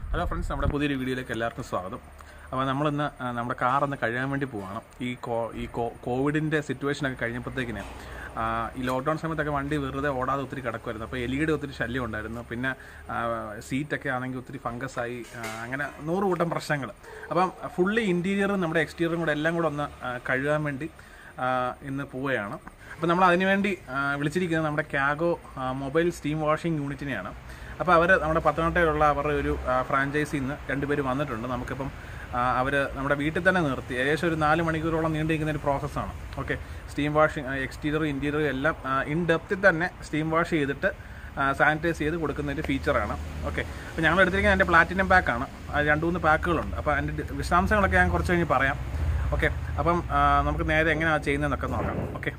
Hello friends നമ്മുടെ പുതിയൊരു വീഡിയോയിലേക്ക് എല്ലാവർക്കും സ്വാഗതം അപ്പോൾ നമ്മളിന്ന് ആ, നമ്മുടെ കാർ ഒന്ന് കഴിയാൻ വേണ്ടി പോവാണ് ഈ കോ ഈ കോ കോവിഡിൻ്റെ സിറ്റുവേഷനൊക്കെ കഴിഞ്ഞപ്പോഴത്തേക്കിന് ആ, ഈ ലോക്ക്ഡൗൺ സമയത്തൊക്കെ വണ്ടി വെറുതെ ഓടാതെ ഒത്തിരി കിടക്കുമായിരുന്നു അപ്പോൾ എലിയുടെ ഒത്തിരി ശല്യം ഉണ്ടായിരുന്നു പിന്നെ ആ, സീറ്റൊക്കെ ആണെങ്കിൽ ഒത്തിരി ഫംഗസായി ആ, അങ്ങനെ നൂറ് കൂട്ടം പ്രശ്നങ്ങൾ അപ്പം ഫുള്ളി ഇൻറ്റീരിയറും നമ്മുടെ എക്സ്റ്റീരിയറും കൂടെ എല്ലാം കൂടെ ഒന്ന് ആ, കഴുകാൻ വേണ്ടി ആ, ഇന്ന് പോവുകയാണ് അപ്പോൾ നമ്മൾ അതിനുവേണ്ടി ആ, വിളിച്ചിരിക്കുന്നത് നമ്മുടെ ക്യാഗോ ആ, മൊബൈൽ സ്റ്റീം വാഷിംഗ് യൂണിറ്റിനെയാണ് അപ്പോൾ അവർ നമ്മുടെ പത്തനംതിട്ടയിലുള്ള അവരുടെ ഒരു ഫ്രാഞ്ചൈസിയിൽ നിന്ന് രണ്ടുപേര് വന്നിട്ടുണ്ട് നമുക്കിപ്പം അവർ നമ്മുടെ വീട്ടിൽ തന്നെ നിർത്തി ഏകദേശം ഒരു നാല് മണിക്കൂറോളം നീണ്ടിരിക്കുന്ന ഒരു പ്രോസസ്സാണ് okay steam washing exterior interior എല്ലാം ഇൻ ഡെപ്തിൽ തന്നെ സ്റ്റീം വാഷ് ചെയ്തിട്ട് സാനിറ്റൈസ് ചെയ്ത് കൊടുക്കുന്ന ഒരു ഫീച്ചറാണ് ഓക്കെ അപ്പോൾ ഞങ്ങൾ എടുത്തിരിക്കുന്നത് എൻ്റെ പ്ലാറ്റിനം പാക്കാണ് അത് രണ്ട് മൂന്ന് പാക്കുകളുണ്ട് അപ്പോൾ അതിൻ്റെ ഡി- വിശദാംശങ്ങളൊക്കെ ഞാൻ കുറച്ച് കഴിഞ്ഞ് പറയാം ഓക്കെ അപ്പം ആ, നമുക്ക് നേരെ എങ്ങനെയാണ് ചെയ്യുന്നതെന്നൊക്കെ നോക്കാം ഓക്കെ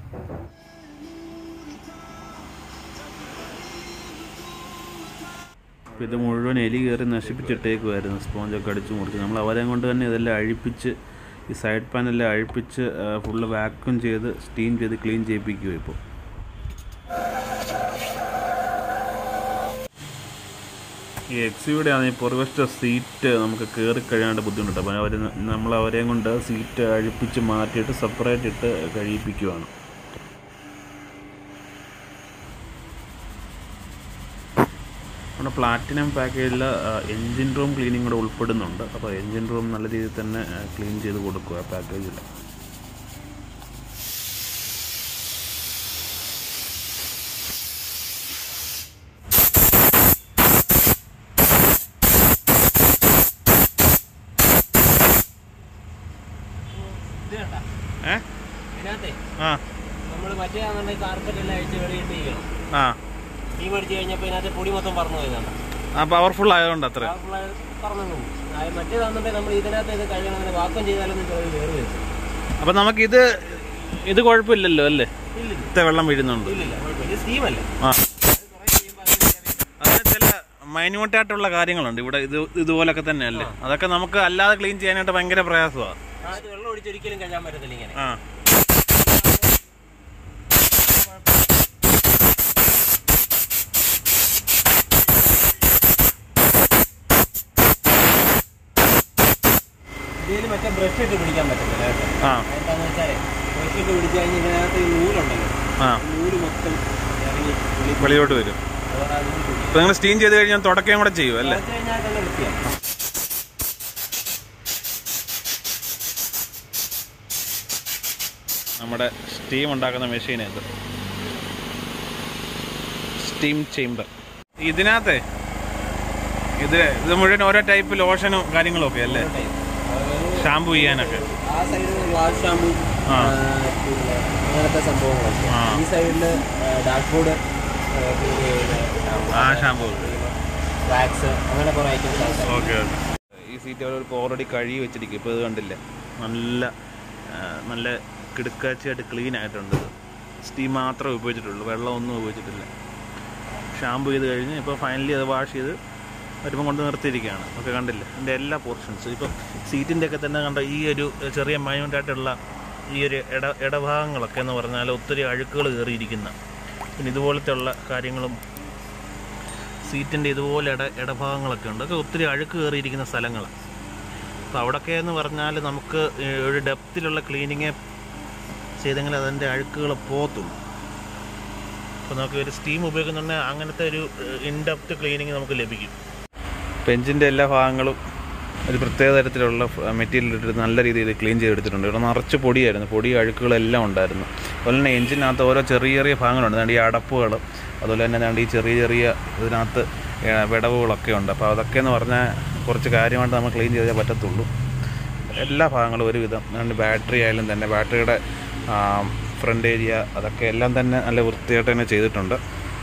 അപ്പോൾ ഇത് മുഴുവൻ എലി കയറി നശിപ്പിച്ചിട്ടേക്കുമായിരുന്നു സ്പോഞ്ചൊക്കെ അടിച്ചു മുറിച്ച് നമ്മൾ അവരെ കൊണ്ട് തന്നെ ഇതെല്ലാം അഴിപ്പിച്ച് ഈ സൈഡ് പാനെല്ലാം അഴിപ്പിച്ച് ഫുള്ള് വാക്യൂം ചെയ്ത് സ്റ്റീം ചെയ്ത് ക്ലീൻ ചെയ്യിപ്പിക്കുക ഇപ്പോൾ ഈ എക്സിയുടെ ആണ് ഈ പുറവശത്തെ സീറ്റ് നമുക്ക് കയറി കഴിയാണ്ട് ബുദ്ധിമുട്ടുണ്ട് അപ്പോൾ അവർ നമ്മൾ അവരെയും കൊണ്ട് സീറ്റ് അഴിപ്പിച്ച് മാറ്റിയിട്ട് സെപ്പറേറ്റ് ഇട്ട് കഴിയിപ്പിക്കുവാണ് നമ്മുടെ പ്ലാറ്റിനം പാക്കേജിൽ എൻജിൻ റൂം ക്ലീനിങ് കൂടെ ഉൾപ്പെടുന്നുണ്ട് അപ്പോൾ എൻജിൻ റൂം നല്ല രീതിയിൽ തന്നെ ക്ലീൻ ചെയ്ത് കൊടുക്കുക പാക്കേജിൽ ഏ ഇതിനകത്തെ ആ നമ്മൾ മറ്റേ ആണെന്നുണ്ടെങ്കിൽ കാർപ്പറ്റ് എല്ലാം അഴിച്ച് വെളിയിട്ടിരിക്കണം ആ ടീ മേടിച്ച് കഴിഞ്ഞപ്പോൾ ഇതിനകത്ത് പൊടി മൊത്തം പറന്നു പോയതാണ് ആ പവർഫുൾ ആയതുകൊണ്ട് അത്ര പറഞ്ഞു മറ്റേതാണെന്നുണ്ടെങ്കിൽ നമ്മൾ ഇതിനകത്ത് ഇത് കഴിയണമെങ്കിൽ വാക്കം ചെയ്താലൊന്നും ചിലത് കയറി വരും അപ്പം നമുക്കിത് ഇത് കുഴപ്പമില്ലല്ലോ അല്ലേ ഇല്ലില്ല ഇത്ര വെള്ളം വീഴുന്നുണ്ട് ഇല്ലില്ല കുഴപ്പമില്ല ഇത് സ്റ്റീമല്ലേ ആ അങ്ങനെ ചില മൈന്യൂട്ടായിട്ടുള്ള കാര്യങ്ങളുണ്ട് ഇവിടെ ഇത് ഇതുപോലൊക്കെ തന്നെ അല്ലേ അതൊക്കെ നമുക്ക് അല്ലാതെ ക്ലീൻ ചെയ്യാനായിട്ട് ഭയങ്കര പ്രയാസമാണ് ആ ഇത് വെള്ളം ഒഴിച്ചൊരിക്കലും കഴിയാൻ പറ്റത്തില്ല ഇങ്ങനെ ആ ഇതിൽ മറ്റേ ബ്രഷ് ഇട്ട് പിടിക്കാൻ പറ്റത്തില്ല കേട്ടോ ആ എന്താണെന്ന് വെച്ചാൽ ബ്രഷ് ഇട്ട് പിടിച്ച് കഴിഞ്ഞ് ഇതിനകത്ത് ഈ നൂലുണ്ടല്ലോ ആ ഈ നൂല് മൊത്തം ഇറങ്ങി വെളി വെളിയോട്ട് വരും അതുകൊണ്ട് അതിന് പിടി ഇപ്പൊ നിങ്ങൾ സ്റ്റീം ചെയ്ത് കഴിഞ്ഞാൽ തുടക്കുകയും കൂടെ ചെയ്യും അല്ലേ കുറച്ച് കഴിഞ്ഞാൽ തന്നെ വൃത്തിയാണ് നമ്മുടെ സ്റ്റീം ഉണ്ടാക്കുന്ന മെഷീൻ ഇത് സ്റ്റീം ചേംബർ ഇതിനകത്തെ ഇത് ഇത് മുഴുവൻ ഓരോ ടൈപ്പ് ലോഷനും കാര്യങ്ങളും ഒക്കെ അല്ലേ ഷാമ്പു ചെയ്യാനൊക്കെ ആ സൈഡിൽ ഗ്ലാസ് ഷാമ്പു ആ. പിന്നെ അങ്ങനത്തെ സംഭവങ്ങളൊക്കെ ആ. ഈ സൈഡിൽ ഡാഷ്ബോർഡ് ആ ഷാമ്പു വാക്സ് അങ്ങനെ കുറേ ഐറ്റംസ് ഓക്കെ ഓക്കെ ഈ സീറ്റ് അവർക്ക് ഓൾറെഡി കഴുകി വെച്ചിരിക്കും ഇപ്പോൾ ഇത് കണ്ടില്ലേ നല്ല ആ, നല്ല കിടുക്കാച്ചയായിട്ട് ക്ലീൻ ആയിട്ടുണ്ട് സ്റ്റീം മാത്രമേ ഉപയോഗിച്ചിട്ടുള്ളൂ വെള്ളമൊന്നും ഉപയോഗിച്ചിട്ടില്ല ഷാമ്പു ചെയ്ത് കഴിഞ്ഞ് ഇപ്പോൾ ഫൈനലി അത് വാഷ് ചെയ്ത് വരുമ്പോൾ കൊണ്ട് നിർത്തിയിരിക്കുകയാണ് ഒക്കെ കണ്ടില്ലേ എൻ്റെ എല്ലാ പോർഷൻസും ഇപ്പം സീറ്റിൻ്റെ ഒക്കെ തന്നെ കണ്ട ഈ ഒരു ചെറിയ മൈനൂട്ടായിട്ടുള്ള ഈ ഒരു ഇട ഇടഭാഗങ്ങളൊക്കെ എന്ന് പറഞ്ഞാൽ ഒത്തിരി അഴുക്കുകൾ കയറിയിരിക്കുന്ന പിന്നെ ഇതുപോലത്തെ ഉള്ള കാര്യങ്ങളും സീറ്റിൻ്റെ ഇതുപോലെ ഇട ഇടഭാഗങ്ങളൊക്കെ ഉണ്ട് അതൊക്കെ ഒത്തിരി അഴുക്ക് കയറിയിരിക്കുന്ന സ്ഥലങ്ങളാണ് അപ്പോൾ അവിടെയൊക്കെ എന്ന് പറഞ്ഞാൽ നമുക്ക് ഈ ഒരു ഡെപ്തിലുള്ള ക്ലീനിങ് ചെയ്തെങ്കിൽ അതിൻ്റെ അഴുക്കുകൾ പോകത്തുള്ളൂ അപ്പോൾ നമുക്ക് ഒരു സ്റ്റീം ഉപയോഗിക്കുന്നുണ്ടെങ്കിൽ അങ്ങനത്തെ ഒരു ഇൻഡെപ്ത് ക്ലീനിങ് നമുക്ക് ലഭിക്കും പെഞ്ചിൻ്റെ എല്ലാ ഭാഗങ്ങളും ഒരു പ്രത്യേക തരത്തിലുള്ള മെറ്റീരിയൽ ഇട്ടിട്ട് നല്ല രീതിയിൽ ക്ലീൻ ചെയ്തെടുത്തിട്ടുണ്ട് ഇവിടെ നിറച്ച് പൊടിയായിരുന്നു പൊടി അഴുക്കുകളെല്ലാം ഉണ്ടായിരുന്നു അതുപോലെ തന്നെ എഞ്ചിനകത്ത് ഓരോ ചെറിയ ചെറിയ ഭാഗങ്ങളുണ്ട് അതുകൊണ്ട് ഈ അടപ്പുകൾ അതുപോലെ തന്നെ ദാണ്ട് ഈ ചെറിയ ചെറിയ ഇതിനകത്ത് ഏ, വിടവുകളൊക്കെ ഉണ്ട് അപ്പോൾ അതൊക്കെ എന്ന് പറഞ്ഞാൽ കുറച്ച് കാര്യമായിട്ട് നമ്മൾ ക്ലീൻ ചെയ്തേ പറ്റത്തുള്ളൂ എല്ലാ ഭാഗങ്ങളും ഒരുവിധം അതുകൊണ്ട് ബാറ്ററി ആയാലും തന്നെ ബാറ്ററിയുടെ ഫ്രണ്ട് ഏരിയ അതൊക്കെ എല്ലാം തന്നെ നല്ല വൃത്തിയായിട്ട് തന്നെ ചെയ്തിട്ടുണ്ട്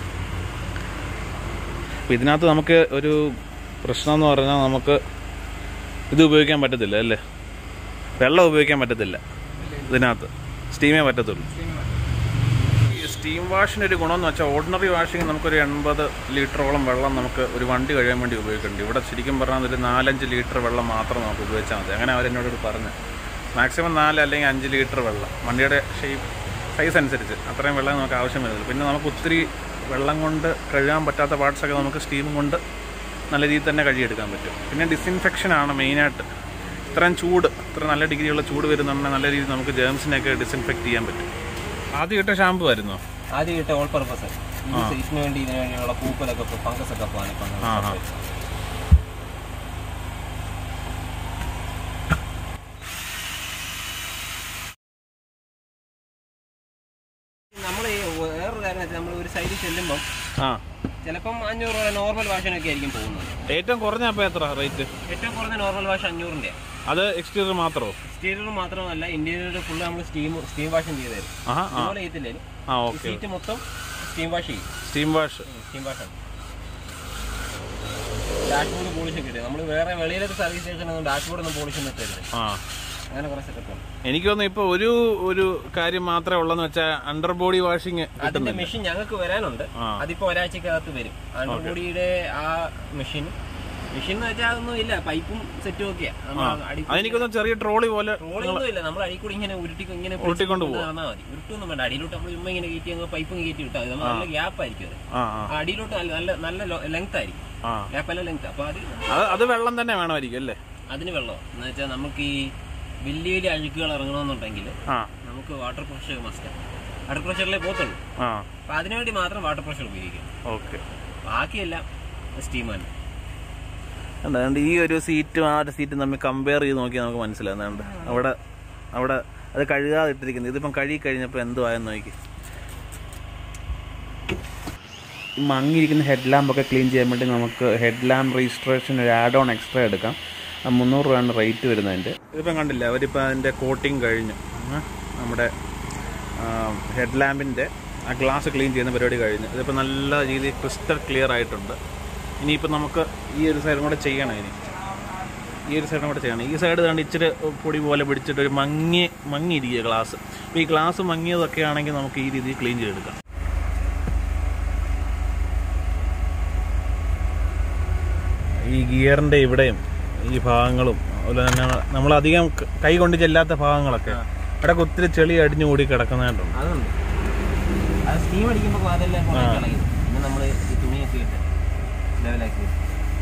അപ്പോൾ ഇതിനകത്ത് നമുക്ക് ഒരു പ്രശ്നം എന്ന് പറഞ്ഞാൽ നമുക്ക് ഇത് ഉപയോഗിക്കാൻ പറ്റത്തില്ല അല്ലേ വെള്ളം ഉപയോഗിക്കാൻ പറ്റത്തില്ല ഇതിനകത്ത് സ്റ്റീമേ പറ്റത്തുള്ളൂ ഈ സ്റ്റീം വാഷിന് ഒരു ഗുണമെന്ന് വെച്ചാൽ ഓർഡിനറി വാഷിങ് നമുക്കൊരു എൺപത് ലിറ്ററോളം വെള്ളം നമുക്ക് ഒരു വണ്ടി കഴിയാൻ വേണ്ടി ഉപയോഗിക്കുന്നുണ്ട് ഇവിടെ ശരിക്കും പറഞ്ഞാൽ ഒരു നാലഞ്ച് ലിറ്റർ വെള്ളം മാത്രം നമുക്ക് ഉപയോഗിച്ചാൽ മതി അങ്ങനെ അവരെന്നോട് പറഞ്ഞു മാക്സിമം നാല് അല്ലെങ്കിൽ അഞ്ച് ലിറ്റർ വെള്ളം വണ്ടിയുടെ ഷേപ്പ് സൈസ് അനുസരിച്ച് അത്രയും വെള്ളം നമുക്ക് ആവശ്യം വരുന്നില്ല പിന്നെ നമുക്ക് ഒത്തിരി വെള്ളം കൊണ്ട് കഴുകാൻ പറ്റാത്ത പാർട്സൊക്കെ നമുക്ക് സ്റ്റീം കൊണ്ട് നല്ല രീതിയിൽ തന്നെ കഴുകിയെടുക്കാൻ പറ്റും പിന്നെ ഡിസിൻഫെക്ഷൻ ആണ് മെയിനായിട്ട് ഇത്രയും ചൂട് ഇത്ര നല്ല ഡിഗ്രിയുള്ള ചൂട് വരുന്നുണ്ടെങ്കിൽ നല്ല രീതിയിൽ നമുക്ക് ജേംസിനെയൊക്കെ ഡിസിൻഫെക്ട് ചെയ്യാൻ പറ്റും ആദ്യം ഇട്ട ഷാമ്പു ആയിരുന്നോ ആദ്യം ഇട്ട ഓൾ പർപ്പസ് ഇതിന് വേണ്ടി ഇതിന് വേണ്ടിയുള്ള പൂപ്പലൊക്കെ ഫംഗസ് ഒക്കെ പോകാൻ ഇപ്പം ആ, ആ. നമ്മൾ വേറൊരു കാര്യം വെച്ചാൽ നമ്മൾ ഒരു സൈഡിൽ ചെല്ലുമ്പം ആ ചിലപ്പം അഞ്ഞൂറ് രൂപ നോർമൽ വാഷിനൊക്കെ ആയിരിക്കും പോകുന്നത് ഏറ്റവും കുറഞ്ഞ അപ്പോൾ എത്ര റേറ്റ് ഏറ്റവും കുറഞ്ഞ നോർമൽ വാഷ് അഞ്ഞൂറിൻ്റെ അത് എക്സ്റ്റീരിയർ മാത്രമോ എക്സ്റ്റീരിയർ മാത്രമല്ല ഇന്റീരിയർ ഫുള്ള് നമ്മൾ സ്റ്റീം സ്റ്റീം വാഷും ചെയ്ത് തരും ആഹാ ആ അതുപോലെ ചെയ്തില്ലേ ആ ഓക്കെ സീറ്റ് മൊത്തം സ്റ്റീം വാഷ് ചെയ്യും സ്റ്റീം വാഷ് സ്റ്റീം വാഷാണ് ഡാഷ്ബോർഡ് പോളിഷ് ഒക്കെ ഇട്ടേ നമ്മൾ വേറെ വെളിയിലത്തെ സർവീസ് സ്റ്റേഷനൊന്നും ഡാഷ്ബോർഡ് ഒന്നും പോളിഷ് ഒന്നും ഇട്ടരുത് ആ അങ്ങനെ കുറേ സെറ്റപ്പ് ഉണ്ട് എനിക്ക് തോന്നുന്നു ഇപ്പൊ ഒരു ഒരു കാര്യം മാത്രമേ ഉള്ളെന്ന് വെച്ചാൽ അണ്ടർ ബോഡി വാഷിങ് അതിന്റെ മെഷീൻ ഞങ്ങൾക്ക് വരാനുണ്ട് ആ. അതിപ്പോ ഒരാഴ്ചക്കകത്ത് വരും അണ്ടർബോഡിയുടെ ആ മെഷീൻ മെഷീൻ എന്ന് വെച്ചാൽ അതൊന്നും ഇല്ല പൈപ്പും സെറ്റും ഒക്കെയാ നമ്മൾ അടി അതെനിക്കൊന്ന് ചെറിയ ട്രോളി പോലെ ട്രോളിയൊന്നും ഇല്ല നമ്മൾ അടി കൂടി ഇങ്ങനെ ഉരുട്ടി ഇങ്ങനെ ഉരുട്ടിക്കൊണ്ട് പിടിച്ച് നടന്നാൽ മതി ഉരുട്ടൊന്നും വേണ്ട അടിയിലോട്ട് നമ്മൾ ചുമ്മാ ഇങ്ങനെ കയറ്റി അങ്ങ് പൈപ്പും കയറ്റി വിട്ടാൽ മതി നമ്മൾ നല്ല ഗ്യാപ്പ് ആയിരിക്കും അത് ആ ആ ആ അടിയിലോട്ട് നല്ല നല്ല നല്ല ലെങ്ത് ആയിരിക്കും ആ ഗ്യാപ്പ് അല്ല ലെങ്ത് അപ്പൊ അത് അത് അത് വെള്ളം തന്നെ വേണമായിരിക്കും അല്ലേ അതിന് വെള്ളം എന്ന് വെച്ചാൽ നമുക്ക് ഈ വലിയ വലിയ അഴുക്കുകൾ ഇറങ്ങണമെന്നുണ്ടെങ്കിൽ ആ നമുക്ക് വാട്ടർ പ്രഷർ മസ്റ്റ് വാട്ടർ പ്രഷറിലേ പോത്തുള്ളൂ ആ അപ്പൊ അതിനുവേണ്ടി മാത്രം വാട്ടർ പ്രഷർ ഉപയോഗിക്കും ഓക്കെ ബാക്കിയെല്ലാം സ്റ്റീം തന്നെ അതുകൊണ്ട് ഈ ഒരു സീറ്റും ആ ഒരു സീറ്റും തമ്മിൽ കമ്പയർ ചെയ്ത് നോക്കിയാൽ നമുക്ക് മനസ്സിലാകുന്നുണ്ട് അവിടെ അവിടെ അത് കഴുകാതെ ഇട്ടിരിക്കുന്നത് ഇതിപ്പം കഴുകി കഴിഞ്ഞപ്പോൾ എന്തോ ആയെന്ന് നോക്കി ഈ മങ്ങിയിരിക്കുന്ന ഹെഡ് ലാമ്പൊക്കെ ക്ലീൻ ചെയ്യാൻ വേണ്ടി നമുക്ക് ഹെഡ് ലാമ്പ് രജിസ്ട്രേഷൻ ഒരു ആഡ് ഓൺ എക്സ്ട്രാ എടുക്കാം ആ മുന്നൂറ് രൂപയാണ് റേറ്റ് വരുന്നതിൻ്റെ ഇതിപ്പം കണ്ടില്ല അവരിപ്പോൾ അതിൻ്റെ കോട്ടിങ് കഴിഞ്ഞു ഉം. നമ്മുടെ ഹെഡ് ലാമ്പിൻ്റെ ആ ഗ്ലാസ് ക്ലീൻ ചെയ്യുന്ന പരിപാടി കഴിഞ്ഞു ഇതിപ്പോൾ നല്ല രീതിയിൽ ക്രിസ്റ്റൽ ക്ലിയർ ആയിട്ടുണ്ട് ഇനിയിപ്പോൾ നമുക്ക് ഈ ഒരു സൈഡും കൂടെ ചെയ്യണം ഇനി ഈ ഒരു സൈഡും കൂടെ ചെയ്യണം ഈ സൈഡ് കണ്ട് ഇച്ചിരി പൊടി പോലെ പിടിച്ചിട്ട് ഒരു മങ്ങി മങ്ങിയിരിക്കുക ഗ്ലാസ് അപ്പോൾ ഈ ഗ്ലാസ് മങ്ങിയതൊക്കെ ആണെങ്കിൽ നമുക്ക് ഈ രീതിയിൽ ക്ലീൻ ചെയ്തെടുക്കാം ഈ ഗിയറിൻ്റെ ഇവിടെയും ഈ ഭാഗങ്ങളും അതുപോലെ തന്നെ നമ്മളധികം ക- കൈ കൊണ്ട് ചെല്ലാത്ത ഭാഗങ്ങളൊക്കെ ഇവിടെ ഒത്തിരി ചെളി അടിഞ്ഞു കൂടി കിടക്കുന്നതായിട്ടുണ്ട് അതുണ്ട് അത് സ്റ്റീം അടിക്കുമ്പോൾ അതെല്ലാം കുറേ കളയും പിന്നെ നമ്മൾ ഈ തുണിയൊക്കെ ഇട്ട് ലെവലാക്കി വെക്കും.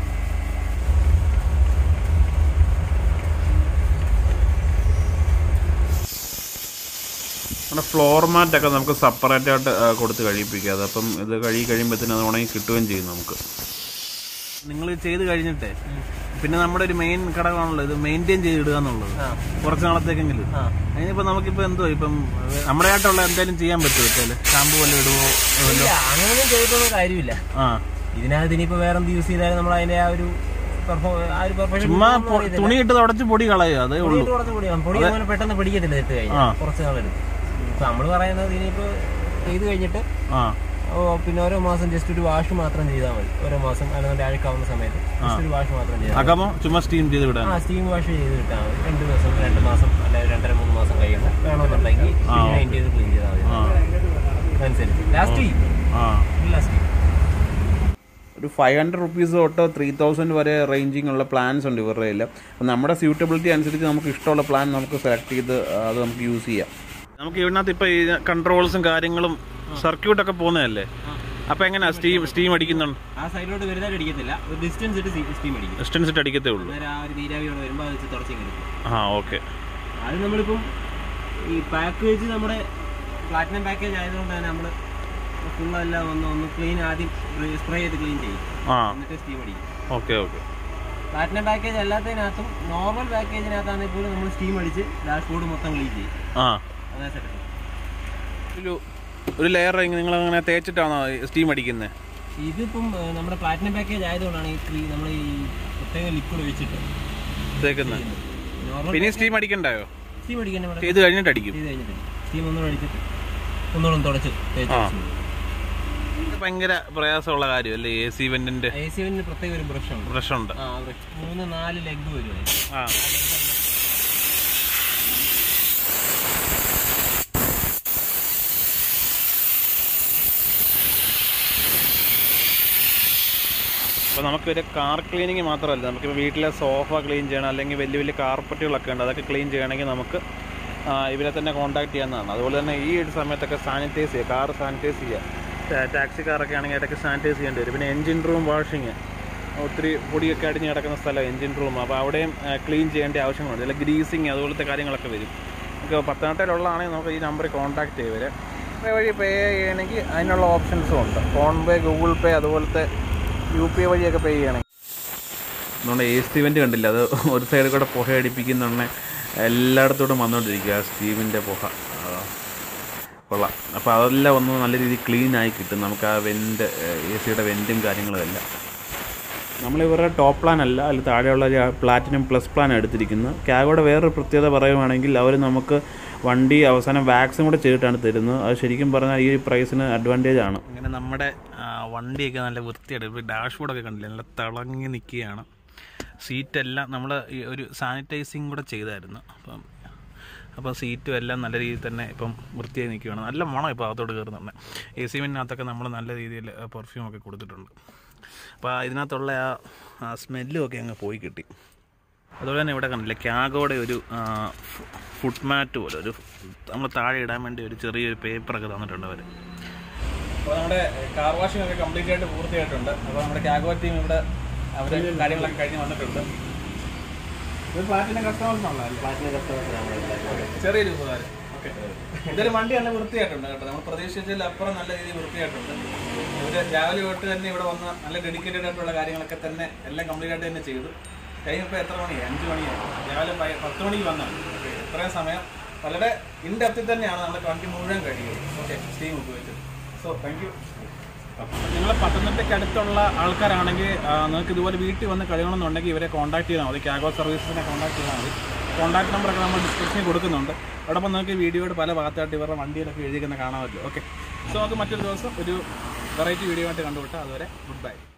നമ്മുടെ ഫ്ലോർ മാറ്റൊക്കെ നമുക്ക് സെപ്പറേറ്റ് ആയിട്ട് ആ, കൊടുത്ത് കഴിപ്പിക്കുക അതപ്പം ഇത് കഴുകി കഴിയുമ്പോഴത്തേനും അത് ഉണങ്ങി കിട്ടുകയും ചെയ്യും നമുക്ക് നിങ്ങൾ ചെയ്ത് കഴിഞ്ഞിട്ടേ പിന്നെ നമ്മുടെ ഒരു മെയിൻ ഘടകമാണല്ലോ ഇത് മെയിൻറ്റെയിൻ ചെയ്തിടുക എന്നുള്ളത് ആ. കുറച്ച് നാളത്തേക്കെങ്കിലും ആ. അതിനിപ്പോ നമുക്കിപ്പോ എന്തോ ഇപ്പം നമ്മുടെ ആയിട്ടുള്ള എന്തെങ്കിലും ചെയ്യാൻ പറ്റുമോ ഇപ്പം ഷാമ്പു വല്ല ഇടുവോ ഇല്ല അങ്ങനെയൊന്നും ചെയ്തിട്ടൊന്നും കാര്യമില്ല ആ ഇതിനകത്ത് ഇനിയിപ്പോ വേറെ എന്ത് യൂസ് ചെയ്താലും നമ്മൾ അതിന്റെ ആ ഒരു പെർഫോ ആ ഒരു പെർഫെക്ഷൻ ചുമ്മാ പൊ- തുണി ഇട്ട് തുടച്ച് പൊടി കളയുക അതേ ഉള്ളൂ പൊടി കുറച്ച് പൊടി പൊടി അങ്ങനെ പെട്ടെന്ന് പിടിക്കത്തില്ല ഇട്ട് ആ. കഴിഞ്ഞാൽ കുറച്ച് നാളെടുക്കും ഇപ്പൊ നമ്മള് പറയുന്നത് ഇനിയിപ്പോ ചെയ്ത് കഴിഞ്ഞിട്ട് ആ ഓ, പിന്നെ ഓരോ മാസം ജസ്റ്റ് ഒരു വാഷ് മാത്രം ചെയ്താൽ മതി ഓരോ മാസം അല്ലെങ്കിൽ അഴുക്കാവുന്ന സമയത്ത് ജസ്റ്റ് ഒരു വാഷ് മാത്രം ചെയ്താൽ മതി. അകമോ ചുമ്മാ സ്റ്റീം ചെയ്ത് വിടാൻ ആ സ്റ്റീം വാഷ് ചെയ്ത് കിട്ടാൽ മതി രണ്ട് ദിവസം രണ്ട് മാസം അല്ലെങ്കിൽ രണ്ടര മൂന്ന് മാസം കഴിയുമ്പോൾ വേണമെന്നുണ്ടെങ്കിൽ മെയിൻ ചെയ്ത് ക്ലീൻ ചെയ്താൽ മതി അതനുസരിച്ച് ലാസ്റ്റ് ചെയ്യും ആ ലാസ്റ്റ് ചെയ്യും ഒരു ഫൈവ് ഹൺഡ്രഡ് റുപ്പീസ് തൊട്ട് ത്രീ തൗസൻഡ് വരെ റേഞ്ചിങ് ഉള്ള പ്ലാൻസ് ഉണ്ട് ഇവരുടെ കയ്യിൽ അപ്പം നമ്മുടെ സ്യൂട്ടബിലിറ്റി അനുസരിച്ച് നമുക്ക് ഇഷ്ടമുള്ള പ്ലാൻ നമുക്ക് സെലക്ട് ചെയ്ത് അത് നമുക്ക് യൂസ് ചെയ്യാം നമുക്ക് ഇതിനകത്ത് ഇപ്പൊ ഈ കൺട്രോൾസും കാര്യങ്ങളും സർക്യൂട്ടൊക്കെ പോകുന്നതല്ലേ അപ്പൊ എങ്ങനെയാ സ്റ്റീം സ്റ്റീം അടിക്കുന്നുണ്ട് ആ സൈഡിലോട്ട് വലുതായിട്ട് അടിക്കത്തില്ല ഒരു ഡിസ്റ്റൻസ് ഇട്ട് സ്റ്റീം അടിക്കും ഡിസ്റ്റൻസ് ഇട്ട് അടിക്കത്തേ ഉള്ളൂ അന്നേരം ആ ഒരു നീരാവിയോടെ വരുമ്പോൾ അത് വെച്ച് തുടച്ചു കിടക്കും ആ ഓക്കെ അത് നമ്മളിപ്പം ഈ പാക്കേജ് നമ്മുടെ പ്ലാറ്റിനം പാക്കേജ് ആയതുകൊണ്ട് തന്നെ നമ്മൾ ഫുള്ളെല്ലാം ഒന്ന് ഒന്ന് ക്ലീൻ ആദ്യം സ്പ്രേ ചെയ്ത് ക്ലീൻ ചെയ്യും ആ എന്നിട്ട് സ്റ്റീം അടിക്കും ഓക്കെ ഓക്കെ പ്ലാറ്റിനം പാക്കേജ് അല്ലാത്തതിനകത്തും നോർമൽ പാക്കേജിനകത്താണെങ്കിൽ പോലും നമ്മൾ സ്റ്റീം അടിച്ച് ഡാഷ്ബോർഡ് മൊത്തം ക്ലീൻ ചെയ്യും ആ അതാ സെറ്റപ്പ് ഒരു ഒരു ലെയർ നിങ്ങൾ അങ്ങനെ തേച്ചിട്ടാണോ സ്റ്റീം അടിക്കുന്നത് ഇതിപ്പം ഏഹ്, നമ്മുടെ പ്ലാറ്റിനം പാക്കേജ് ആയതുകൊണ്ടാണ് ഈ ക്രീ- നമ്മൾ ഈ പ്രത്യേക ലിക്വിഡ് ഒഴിച്ചിട്ട് തേക്കുന്നത് നോർമൽ പിന്നെ സ്റ്റീം അടിക്കണ്ടായോ സ്റ്റീം അടിക്കാൻ നമ്മുടെ ചെയ്ത് കഴിഞ്ഞിട്ട് അടിക്കും ചെയ്ത് കഴിഞ്ഞിട്ട് സ്റ്റീം ഒന്നും അടിച്ചിട്ട് ഒന്നുകൂടെ തുടച്ച് തേച്ച് ആ. വെച്ച് ഇത് ഭയങ്കര പ്രയാസമുള്ള കാര്യമല്ലേ എ സി വെന്റിന്റെ എ സി വിന് പ്രത്യേക ഒരു ബ്രഷ് ഉണ്ട് പ്രശ്നമുണ്ട് ആ brush. മൂന്ന് നാല് ലെഗ് വരും അതിന്. ആ അപ്പോൾ നമുക്കൊരു കാർ ക്ലീനിങ് മാത്രമല്ല നമുക്കിപ്പോൾ വീട്ടിലെ സോഫ ക്ലീൻ ചെയ്യണം അല്ലെങ്കിൽ വലിയ വലിയ കാർപ്പറ്റുകളൊക്കെ ഉണ്ട് അതൊക്കെ ക്ലീൻ ചെയ്യണമെങ്കിൽ നമുക്ക് ആ, ഇവരെ തന്നെ കോൺടാക്ട് ചെയ്യാവുന്നതാണ് അതുപോലെ തന്നെ ഈ ഒരു സമയത്തൊക്കെ സാനിറ്റൈസ് ചെയ്യുക കാർ സാനിറ്റൈസ് ചെയ്യുക ടാക്സി കാറൊക്കെ ആണെങ്കിൽ ഇടയ്ക്ക് സാനിറ്റൈസ് ചെയ്യേണ്ടി വരും പിന്നെ എൻജിൻ റൂം വാഷിങ് ഒത്തിരി പൊടിയൊക്കെ അടിഞ്ഞ് കിടക്കുന്ന സ്ഥലം എൻജിൻ റൂം അപ്പോൾ അവിടെയും ക്ലീൻ ചെയ്യേണ്ട ആവശ്യങ്ങളുണ്ട് ചില ഗ്രീസിങ് അതുപോലത്തെ കാര്യങ്ങളൊക്കെ വരും നമുക്ക് പത്തനംതിട്ടയിലുള്ളതാണെങ്കിൽ നമുക്ക് ഈ നമ്പറിൽ കോൺടാക്ട് ചെയ്വരെ പേ വഴി പേ ചെയ്യണമെങ്കിൽ അതിനുള്ള ഓപ്ഷൻസും ഉണ്ട് ഫോൺ പേ ഗൂഗിൾ പേ അതുപോലത്തെ യു പി ഐ വഴിയൊക്കെ പേ ചെയ്യണമെങ്കിൽ അതുകൊണ്ട് എ സി വെൻ്റ് കണ്ടില്ല അത് ഒരു സൈഡിൽ കൂടെ പുക അടിപ്പിക്കുന്നുണ്ടെ എല്ലായിടത്തോടും വന്നുകൊണ്ടിരിക്കുക ആ സ്റ്റീവിൻ്റെ പുക ആ, കൊള്ളാം അപ്പോൾ അതെല്ലാം ഒന്ന് നല്ല രീതിയിൽ ക്ലീൻ ആയി കിട്ടും നമുക്ക് ആ വെൻ്റ് എ സിയുടെ വെൻറ്റും കാര്യങ്ങളും എല്ലാം നമ്മളിവരുടെ ടോപ്പ് പ്ലാൻ അല്ല അതിൽ താഴെയുള്ള ഒരു പ്ലാറ്റിനം പ്ലസ് പ്ലാൻ എടുത്തിരിക്കുന്നത് ക്യാഗോടെ വേറൊരു പ്രത്യേകത പറയുവാണെങ്കിൽ അവർ നമുക്ക് വണ്ടി അവസാനം വാക്സും കൂടെ ചെയ്തിട്ടാണ് തരുന്നത് അത് ശരിക്കും പറഞ്ഞാൽ ഈ പ്രൈസിന് അഡ്വാൻറ്റേജ് ആണ് ഇങ്ങനെ നമ്മുടെ ആ, വണ്ടിയൊക്കെ നല്ല വൃത്തിയായിട്ട് ഇപ്പോൾ ഡാഷ്ബോർഡൊക്കെ കണ്ടില്ലേ നല്ല തിളങ്ങി നിൽക്കുകയാണ് സീറ്റെല്ലാം നമ്മൾ ഈ ഒരു സാനിറ്റൈസിങ് കൂടെ ചെയ്തായിരുന്നു അപ്പം അപ്പോൾ സീറ്റും എല്ലാം നല്ല രീതിയിൽ തന്നെ ഇപ്പം വൃത്തിയായി നിൽക്കുകയാണ് നല്ല മണം ഇപ്പോൾ അകത്തോട്ട് കയറുന്നുണ്ട് എ സി വിനകത്തൊക്കെ നമ്മൾ നല്ല രീതിയിൽ പെർഫ്യൂം ഒക്കെ കൊടുത്തിട്ടുണ്ട് അപ്പോൾ ഇതിനകത്തുള്ള ആ സ്മെല്ലും ഒക്കെ അങ്ങ് പോയി കിട്ടി അതുപോലെ തന്നെ ഇവിടെ കണ്ടില്ലേ ക്യാഗോടെ ഒരു ഫുഡ് മാറ്റ് പോലെ ഒരു നമ്മൾ താഴെ ഇടാൻ വേണ്ടി ഒരു ചെറിയൊരു പേപ്പറൊക്കെ തന്നിട്ടുണ്ട് അവർ അപ്പോൾ നമ്മുടെ കാർ വാഷിംഗ് ഒക്കെ കംപ്ലീറ്റ് ആയിട്ട് പൂർത്തിയായിട്ടുണ്ട് അപ്പോൾ നമ്മുടെ ക്യാഗോ ടീം ഇവിടെ അവരെ കാര്യങ്ങളൊക്കെ കഴിഞ്ഞ് വന്നിട്ടുണ്ട് ഇത് പ്ലാറ്റിനം കസ്റ്റമേഴ്സ് ഉള്ളതല്ലേ പ്ലാറ്റിനം കസ്റ്റമേഴ്സ് നമ്മുടെ ചെറിയൊരു ഉപകാരം ഓക്കെ ഇതൊരു വണ്ടി നല്ല വൃത്തിയായിട്ടുണ്ട് കേട്ടോ നമ്മൾ പ്രതീക്ഷിച്ചതിൽ അപ്പുറം നല്ല രീതിയിൽ വൃത്തിയായിട്ടുണ്ട് ഇവര് രാവിലെ തൊട്ട് തന്നെ ഇവിടെ വന്ന് നല്ല ഡെഡിക്കേറ്റഡ് ആയിട്ടുള്ള കാര്യങ്ങളൊക്കെ തന്നെ എല്ലാം കംപ്ലീറ്റ് ആയിട്ട് തന്നെ ചെയ്തു ടൈം ഇപ്പോൾ എത്ര മണിയായി അഞ്ച് മണിയായി രാവിലെ പ- പത്ത് മണിക്ക് വന്നാണ് ഓക്കെ ഇത്രയും സമയം വളരെ ഇൻഡെപ്തിൽ തന്നെയാണ് നമ്മുടെ വണ്ടി മുഴുവൻ കഴിയുന്നത് ഓക്കെ സ്റ്റീം ഉപയോഗിച്ചത് സോ താങ്ക് യു നിങ്ങൾ പത്തനംതിട്ടയ്ക്ക് അടുത്തുള്ള ആൾക്കാരാണെങ്കിൽ ആ, നിങ്ങൾക്ക് ഇതുപോലെ വീട്ടിൽ വന്ന് കഴിയണമെന്നുണ്ടെങ്കിൽ ഇവരെ കോൺടാക്ട് ചെയ്താൽ മതി ക്യാഗോ സർവീസസിനെ കോൺടാക്ട് ചെയ്താൽ മതി കോൺടാക്ട് നമ്പറൊക്കെ നമ്മൾ ഡിസ്ക്രിപ്ഷനിൽ കൊടുക്കുന്നുണ്ട് അതോടൊപ്പം നിങ്ങൾക്ക് വീഡിയോയുടെ പല ഭാഗത്തായിട്ട് ഇവരുടെ വണ്ടിയിലൊക്കെ എഴുതിയിരിക്കുന്ന കാണാൻ പറ്റും ഓക്കെ സോ നമുക്ക് മറ്റൊരു ദിവസം ഒരു വെറൈറ്റി വീഡിയോ ആയിട്ട് കണ്ടുപിട്ടാൽ അതുവരെ ഗുഡ് ബൈ